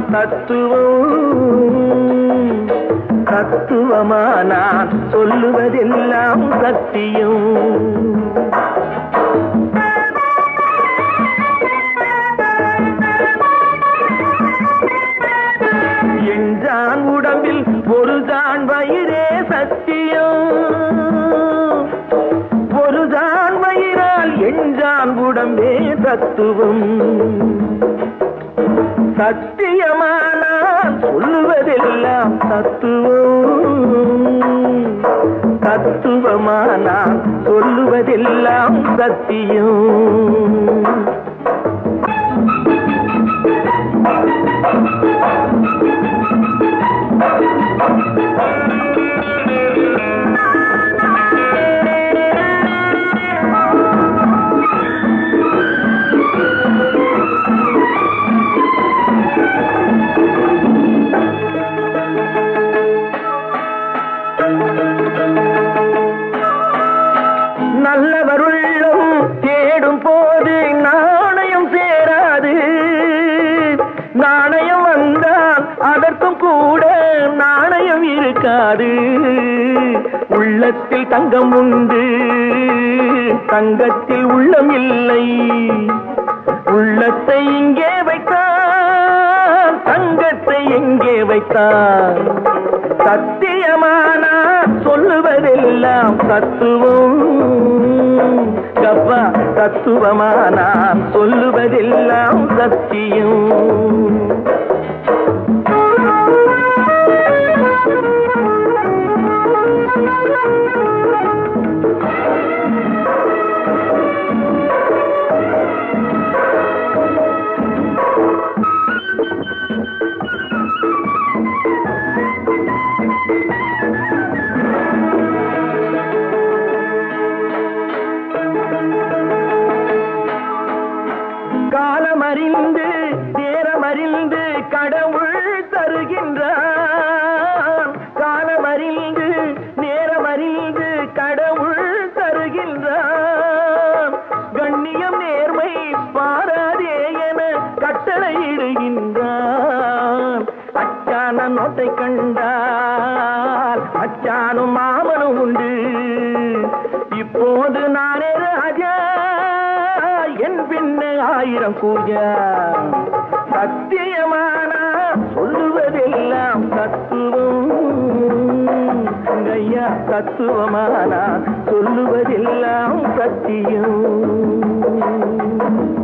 தத்துவம் தத்துவமா நான் சொல்லுவதெல்லாம் சத்தியம் என்றான் உடம்பில் ஒரு தான் வயிறே சத்தியம் ஒரு தான் வயிறால் என்றான் உடம்பே தத்துவம் சத்தியமானால் சொல்லுவதெல்லாம் தத்துவம் தத்துவமானால் சொல்லுவதெல்லாம் சத்தியம் நல்லவருள்ளம் தேடும் போது நாணயம் சேராது நாணயம் வந்தால் அதற்கும் கூட நாணயம் இருக்காது உள்ளத்தில் தங்கம் உண்டு தங்கத்தில் உள்ளம் இல்லை உள்ளத்தை இங்கே வைத்தான் தங்கத்தை எங்கே வைத்தான் சத்தியமானா சொல்லுவதெல்லாம் தத்துவம் கப்பா தத்துவமானா சொல்லுவதெல்லாம் சத்தியம் காலமறிந்து நேரமறிந்து கடவுள் தருகின்றான் காலமறிந்து நேரமறிந்து கடவுள் தருகின்றான் கண்ணியம் நேர்மை பாராதே என கட்டளையிடுகின்றான் அச்சான நோட்டை கண்டால் அச்சானும் மாமனும் உண்டு இப்போது நானே ராஜா என் பின்ன ஆயிரம் கூஜா சத்தியமான சொல்லுவதெல்லாம் தத்துவம் ஐயா தத்துவமான சொல்லுவதெல்லாம் சத்தியம்